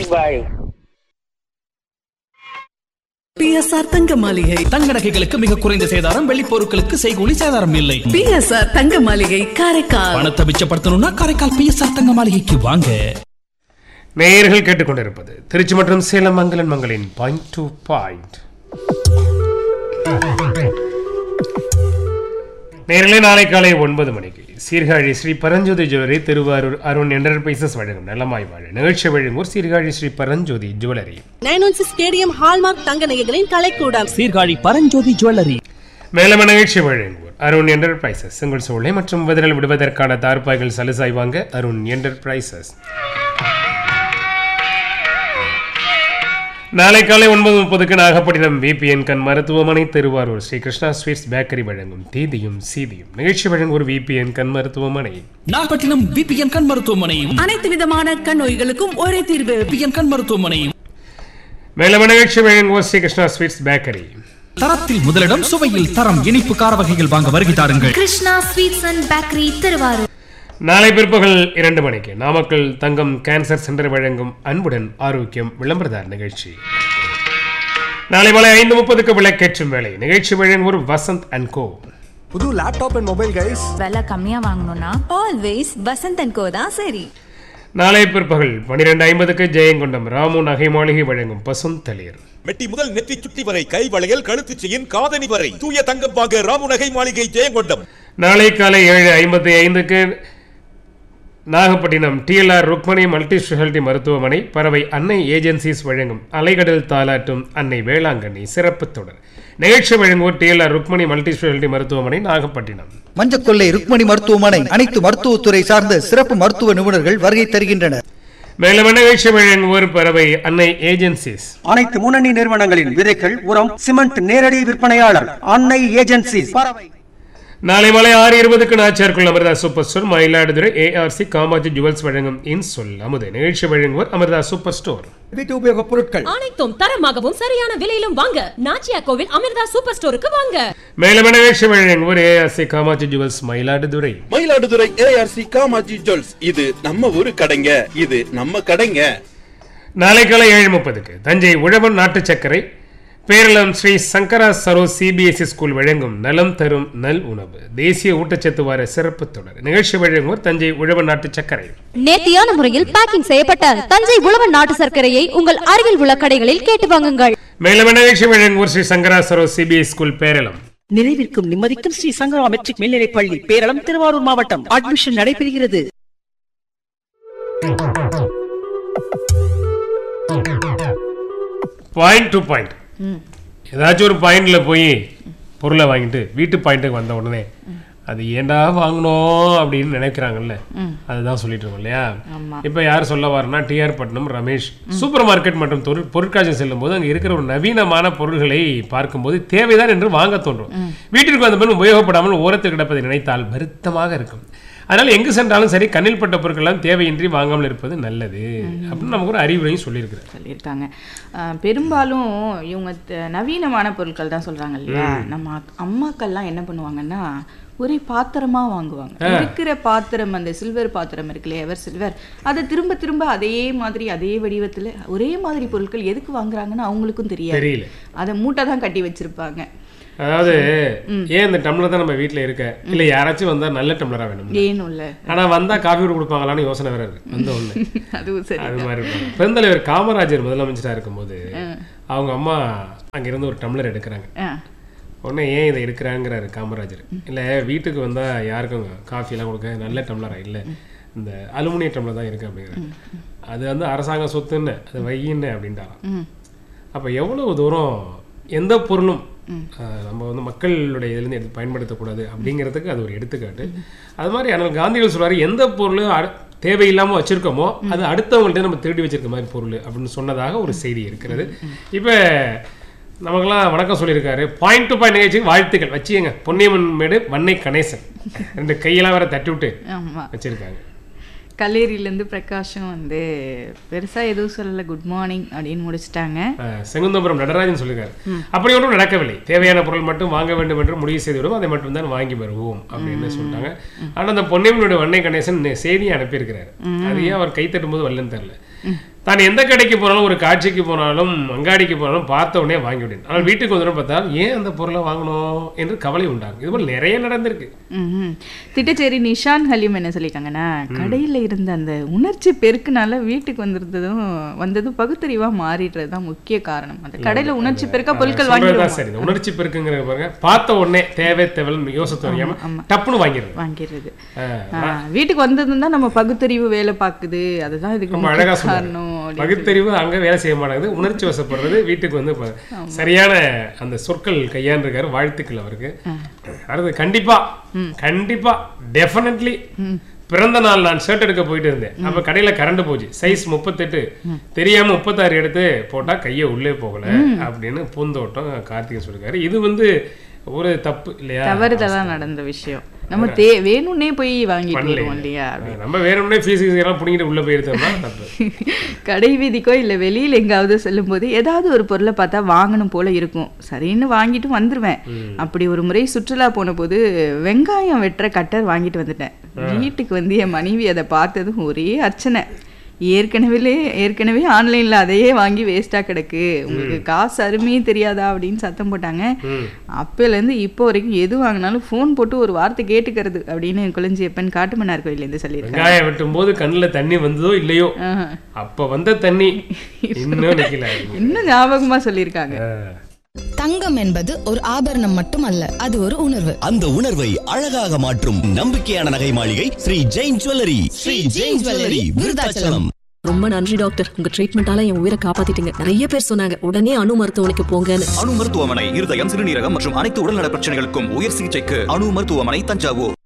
பாய் PSR தங்க மாளிகை தங்க நகைகளுக்கு மிக குறைந்த சேதாரம் வெள்ளி பொருட்களுக்கு செய்கூலி சேதாரம் இல்லை பிஎஸ்ஆர் தங்க மாளிகை காரைக்கால் பணத்தை மிச்சப்படுத்தணும்னா காரைக்கால் பிஎஸ்ஆர் தங்க மாளிகைக்கு வாங்க நேயர்கள் கேட்டுக்கொண்டிருப்பது திருச்சி மற்றும் சேலம் மங்களன் மங்களின் பாயிண்ட் டு பாயிண்ட் நேரிலே நாளை காலை ஒன்பது மணிக்கு சீர்காழி ஸ்ரீ பரஞ்சோதி ஜுவல்லரி திருவாரூர் அருண் என்டர்பிரைசஸ் வழங்கும் நலமாய் வாழ நிகழ்ச்சி வழங்குவோர் Sirkazhi Sri Paranjothi jewellery nine one six stadium hallmark தங்க நகைகளின் கலைக்கூடம் சீர்காழி பரஞ்சோதி ஜுவல்லரி மேலும் நிகழ்ச்சி வழங்குவோர் அருண் என்டர்பிரைசஸ் உங்கள் சூளை மற்றும் விதறல் விடுவதற்கான தார்ப்பாய்கள் சலுசாய் வாங்க அருண் என்டர்பிரைசஸ் நாளை காலை ஒன்பது முப்பதுக்கு நாகப்பட்டினம் விபிஎன் கண் மருத்துவமனை திருவாரூர் ஸ்ரீ கிருஷ்ணா ஸ்வீட்ஸ் பேக்கரி வழங்கும் தீதியும் சீதியும் நிகழ்ச்சி வழங்குவோர் விபிஎன் கண் மருத்துவமனை நாகப்பட்டினம் பிபிஎன் கண் மருத்துவமனை அனைத்து விதமான கண் நோய்களுக்கும் ஒரே தீர்வு பிபிஎன் கண் மருத்துவமனை மேலும் நிகழ்ச்சி வழங்குவோர் ஸ்ரீ கிருஷ்ணா ஸ்வீட்ஸ் பேக்கரி தரத்தில் முதலிடம் சுவையில் தரம் இனிப்பு கார வகைகள் வாங்க வருகை தாருங்கள் Krishna sweets and bakery Thiruvarur நாளை பிற்பகல் இரண்டு மணிக்கு நாமக்கல் தங்கம் கேன்சர் சென்டர் வழங்கும் அன்புடன் ஆரோக்கியம் விளம்பரதார் நிகழ்ச்சி நாளை மாலை ஐந்து முப்பதுக்கு விளக்கேற்றும் வேலை நிகழ்ச்சி வழங்குவோர் வசந்த் அண்ட் கோ புது லேப்டாப் அண்ட் மொபைல் கைஸ் விலை கம்மியா வாங்கணும்னா ஆல்வேஸ் வசந்த் அண்ட் கோ தான் சரி நாளை பிற்பகல் பன்னிரெண்டு ஐம்பதுக்கு ஜெயங்கொண்டம் ராமு நகை மாளிகை வழங்கும் பசுந்தளிர் மெட்டி முதல் நெற்றி சுட்டி வரை கை வளையல் கழுத்து செயின் காதணி வரை தூய தங்கம் வாங்க ராமுநகை மாளிகை ஜெயங்கொண்டம் நாளை காலை ஏழு ஐம்பத்தி ஐந்துக்கு Nagapattinam DLR Rukmani multi speciality மருத்துவமனை பறவை அன்னை ஏஜென்சிஸ் வழங்கும் அலைகடல் தாலாட்டும் அன்னை வேளாங்கண்ணி சிறப்பு தொடர் நிகழ்ச்சி வழங்குவோர் டிஎல்ஆர் ருக்மணி மல்டி ஸ்பெஷாலிட்டி மருத்துவமனை நாகப்பட்டினம் மஞ்சக்கொள்ளை ருக்மணி மருத்துவமனை அனைத்து மருத்துவத்துறை சார்ந்த சிறப்பு மருத்துவ நிபுணர்கள் வருகை தருகின்றனர் மேலும் நிகழ்ச்சி வழங்குவோர் பறவை அன்னை ஏஜென்சிஸ் அனைத்து முன்னணி நிறுவனங்களின் விதைகள் உரம் சிமெண்ட் நேரடி விற்பனையாளர் அன்னை ஏஜென்சி பறவை நாளை மாலை ஆறு இருபதுக்கு Nachiyarkoil Amirtha super store Mayiladuthurai ARC Kamaji jewels வழங்கும் இன்சொல் அமுது நிகழ்ச்சி வழங்குவோர் அமிர்தா சூப்பர் ஸ்டோர் வீட்டு உபயோக பொருட்கள் அனைத்தும் தரமாகவும் சரியான விலையிலும் வாங்க நாச்சியா கோவில் அமிர்தா சூப்பர் ஸ்டோருக்கு வாங்க மேலும் நிகழ்ச்சி வழங்குவோர் ARC Kamaji jewels Mayiladuthurai Mayiladuthurai ARC Kamaji jewels இது நம்ம ஊரு கடைங்க இது நம்ம கடைங்க நாளை காலை ஏழு முப்பதுக்கு தஞ்சை உழவன் நாட்டு சர்க்கரை பேரளம் ஸ்ரீ சங்கரா சரோ சிபிஎஸ்இ ஸ்கூல் வழங்கும் நலம் தரும் நல் உணவு தேசிய ஊட்டச்சத்து வார சிறப்பு தொடர் நிகழ்ச்சி வழங்குவோர் தஞ்சை உழவன் நாட்டு சர்க்கரை நேர்த்தியான முறையில் பேக்கிங் செய்யப்பட்ட தஞ்சை உழவன் நாட்டு சர்க்கரையை உங்கள் அருகில் உள்ள கடைகளில் கேட்டு வாங்குங்கள் மேலும் நிகழ்ச்சி வழங்குவோர் ஸ்ரீ சங்கரா சரோ சிபிஎஸ் ஸ்கூல் பேரளம் நிறைவிற்கும் நிம்மதிக்கும் ஸ்ரீ சங்கரா மெட்ரிக் மேல்நிலைப் பள்ளி பேரளம் திருவாரூர் மாவட்டம் அட்மிஷன் நடைபெறுகிறது பாயிண்ட் டு பாயிண்ட் ஏதாச்சும் ஒரு பாயிண்ட்ல போய் பொருளை வாங்கிட்டு வீட்டு பாயிண்ட்டுக்கு வந்த உடனே அது ஏன்டா வாங்கணும் அப்படின்னு நினைக்கிறாங்கல்ல அதுதான் சொல்லிட்டு இருக்கோம் இல்லையா இப்போ யார் சொல்ல வரனா TR Patnam Ramesh super market மற்றும் தொழில் பொருட்காட்சி செல்லும் போது அங்கே இருக்கிற ஒரு நவீனமான பொருள்களை பார்க்கும்போது தேவைதான் என்று வாங்க தோன்றும் வீட்டிற்கு வந்த பின் உபயோகப்படாமல் ஓரத்தில் கிடப்பதை நினைத்தால் வருத்தமாக இருக்கும் அதனால எங்கு சென்றாலும் சரி கண்ணில் பட்ட பொருட்கள் எல்லாம் தேவையின்றி வாங்காமல் இருப்பது நல்லது அப்படின்னு நமக்கு ஒரு அறிவுரையும் சொல்லியிருக்கிறார் சொல்லியிருக்காங்க அஹ் பெரும்பாலும் இவங்க த- நவீனமான பொருட்கள் தான் சொல்றாங்க இல்லையா நம்ம அக்- அம்மாக்கள்லாம் என்ன பண்ணுவாங்கன்னா ஒரே பாத்திரமா வாங்குவாங்க இருக்கிற பாத்திரம் அந்த சில்வர் பாத்திரம் இருக்கு இல்லையா எவர் சில்வர் அதை திரும்ப திரும்ப அதே மாதிரி அதே வடிவத்துல ஒரே மாதிரி பொருட்கள் எதுக்கு வாங்குறாங்கன்னு அவங்களுக்கும் தெரியாது தெரியல அதை மூட்டை தான் கட்டி வச்சிருப்பாங்க அதாவது ஏன் இந்த டம்ளர் தான் நம்ம வீட்ல இருக்க இல்ல யாராச்சும் வந்தா நல்ல டம்ளரா வேணும் ஏனும் இல்ல ஆனா வந்தா காஃபி கூட கொடுப்பாங்களான்னு யோசனை வேற இருக்கு அந்த ஒண்ணு அதுவும் சரி அது மாதிரி இருக்கும் பெருந்தலைவர் காமராஜர் முதலமைச்சரா இருக்கும்போது அவங்க அம்மா அங்க இருந்து ஒரு டம்ளர் எடுக்கிறாங்க அஹ் உடனே ஏன் இதை எடுக்கிறாங்கிறாரு காமராஜர் இல்ல வீட்டுக்கு வந்தா யாருக்கும் காஃபி எல்லாம் கொடுக்க நல்ல டம்ளரா இல்ல இந்த அலுமினிய டம்ளர் தான் இருக்கு அப்படிங்கிறாங்க அது வந்து அரசாங்க சொத்துன்னு அது வையின்னு அப்படின்ட்டாராம் அப்ப எவ்வளவு தூரம் எந்த பொருளும் அஹ், நம்ம வந்து மக்களுடைய இதுலேருந்து எடுத்து பயன்படுத்தக்கூடாது அப்படிங்கிறதுக்கு அது ஒரு எடுத்துக்காட்டு அது மாதிரி ஆனால் காந்திகள் சொல்றாரு எந்த பொருள் அடு- தேவையில்லாம வச்சிருக்கோமோ அது அடுத்தவங்கள்ட்ட நம்ம திருடி வச்சிருக்க மாதிரி பொருள் அப்படின்னு சொன்னதாக ஒரு செய்தி இருக்கிறது இப்போ நமக்கெல்லாம் வணக்கம் சொல்லியிருக்காரு பாயிண்ட் டு பாயிண்ட் நிகழ்ச்சிக்கு வாழ்த்துக்கள் வச்சுங்க பொன்னியம்மன் மேடு வன்னை கணேசன் ரெண்டு கையெல்லாம் வேற தட்டி விட்டு ஆமா வச்சிருக்காங்க கல்லேரியிலேருந்து பிரகாஷும் வந்து பெருசா எதுவும் சொல்லல குட் மார்னிங் அப்படின்னு முடிச்சிட்டாங்க அஹ், செங்குந்தபுரம் நடராஜன் சொல்லியிருக்காரு அப்படி ஒன்றும் நடக்கவில்லை தேவையான பொருள் மட்டும் வாங்க வேண்டும் என்று முடிவு செய்துவிடும் அதை மட்டும் தான் வாங்கி வருவோம் அப்படின்னு சொல்லிட்டாங்க ஆனா அந்த பொன்னியம்மனுடைய வண்ணை கணேசன் நெ- செய்தியை அனுப்பியிருக்கிறாரு அது ஏன் அவர் கை தட்டும் போது வரலன்னு தெரியல தான் எந்த கடைக்கு போனாலும் ஒரு காட்சிக்கு போனாலும் அங்காடிக்கு போனாலும் பார்த்த உடனே வாங்கி விட்டேன் ஆனால் வீட்டுக்கு வந்துடும் பார்த்தால் ஏன் அந்த பொருளை வாங்கணும் என்று கவலை உண்டாகும் இது போல் நிறைய நடந்திருக்கு ம்ஹும். திட்டச்சேரி நிஷான் ஹலீம் என்ன சொல்லியிருக்காங்கன்னா கடையில இருந்த அந்த உணர்ச்சி பெருக்குனால வீட்டுக்கு வந்திருந்ததும் வந்ததும் பகுத்தறிவா மாறிடுறது தான் முக்கிய காரணம் அந்த கடையில உணர்ச்சி பெருக்கா பொருட்கள் சொல்றதுதான் வாங்கிடுவோம் சரி இந்த உணர்ச்சி பெருக்குங்கிற பாருங்க பார்த்த உடனே தேவை தேவைன்னு யோசித்து தெரியாம டப்புன்னு வாங்கிடுறது வாங்கிடுறது ஆ, ஆ, வீட்டுக்கு வந்ததும் தான் நம்ம பகுத்தறிவு வேலை பார்க்குது அதுதான் இதுக்கு ரொம்ப முக்கிய அழகா காரணம் சொன்னாங்க அப்படின்னு பகுத்தறிவு அங்க வேலை செய்ய மாட்டேங்குது உணர்ச்சி வசப்படுறது வீட்டுக்கு வந்து இப்ப சரியான அந்த சொற்கள் கையாண்டிருக்காரு வாழ்த்துக்கள் அவருக்கு அடுத்து கண்டிப்பா கண்டிப்பா டெஃபினெட்லி பிறந்த நாள் நான் ஷர்ட் எடுக்க போயிட்டு இருந்தேன் அப்ப கடையில கரண்ட் போச்சு சைஸ் முப்பத்தெட்டு தெரியாம முப்பத்தாறு எடுத்து போட்டா கையை உள்ளே போகல அப்படின்னு பூந்தோட்டம் கார்த்திகை சொல்லிருக்காரு இது வந்து ஒரு தப்பு இல்லையா தவறுதலா நடந்த விஷயம் நம்ம தே வேணும்னே போய் வாங்கிட்டு பண்ணல வருவோம் இல்லையா நம்ம வேணும்னே ஃபீஸ் எல்லாம் புடிங்கிட்டு உள்ள போயிருந்தோம்னா தப்பு கடை வீதிக்கோ இல்லை வெளியில் எங்காவது செல்லும்போது ஏதாவது ஒரு பொருளை பார்த்தா வாங்கணும் போல இருக்கும் சரின்னு வாங்கிட்டு வந்துருவேன் அப்படி ஒரு முறை சுற்றுலா போன போது வெங்காயம் வெட்டுற கட்டர் வாங்கிட்டு வந்துட்டேன் வீட்டுக்கு வந்து என் மனைவி அதை பார்த்ததும் ஒரே அர்ச்சனை ஏற்கனவே ஏற்கனவே ஆன்லைன்ல அதையே வாங்கி வேஸ்டா கிடக்கு உங்களுக்கு காசு அருமையே தெரியாதா அப்படின்னு சத்தம் போட்டாங்க அப்போலேருந்து இப்போ வரைக்கும் எது வாங்கினாலும் ஃபோன் போட்டு ஒரு வார்த்தை கேட்டுக்கிறது அப்படின்னு குளிஞ்சியப்பன் காட்டுமன்னார் கோயிலேருந்து சொல்லியிருக்காங்க வெங்காயம் வெட்டும் போது கண்ணுல தண்ணி வந்ததோ இல்லையோ ஆஹா. அப்ப வந்த தண்ணி இன்னும் நிக்கல இன்னும் ஞாபகமா சொல்லியிருக்காங்க தங்கம் என்பது ஒரு ஆபரணம் மட்டுமல்ல அது ஒரு உணர்வு அந்த உணர்வை அழகாக மாற்றும் நம்பிக்கையான நகை மாளிகை ஸ்ரீ ஜெயின் ஜுவல்லரி ஸ்ரீ ஜெயின் ஜுவல்லரி விருதாச்சலம் ரொம்ப நன்றி டாக்டர் உங்க ட்ரீட்மெண்டால என் உயிரை காப்பாத்திட்டீங்க நிறைய பேர் சொன்னாங்க உடனே அணு மருத்துவமனைக்கு போங்கன்னு அணு மருத்துவமனை இருதயம் சிறுநீரகம் மற்றும் அனைத்து உடல்நல பிரச்சனைகளுக்கும் உயர் சிகிச்சைக்கு அணு மருத்துவமனை தஞ்சாவூர்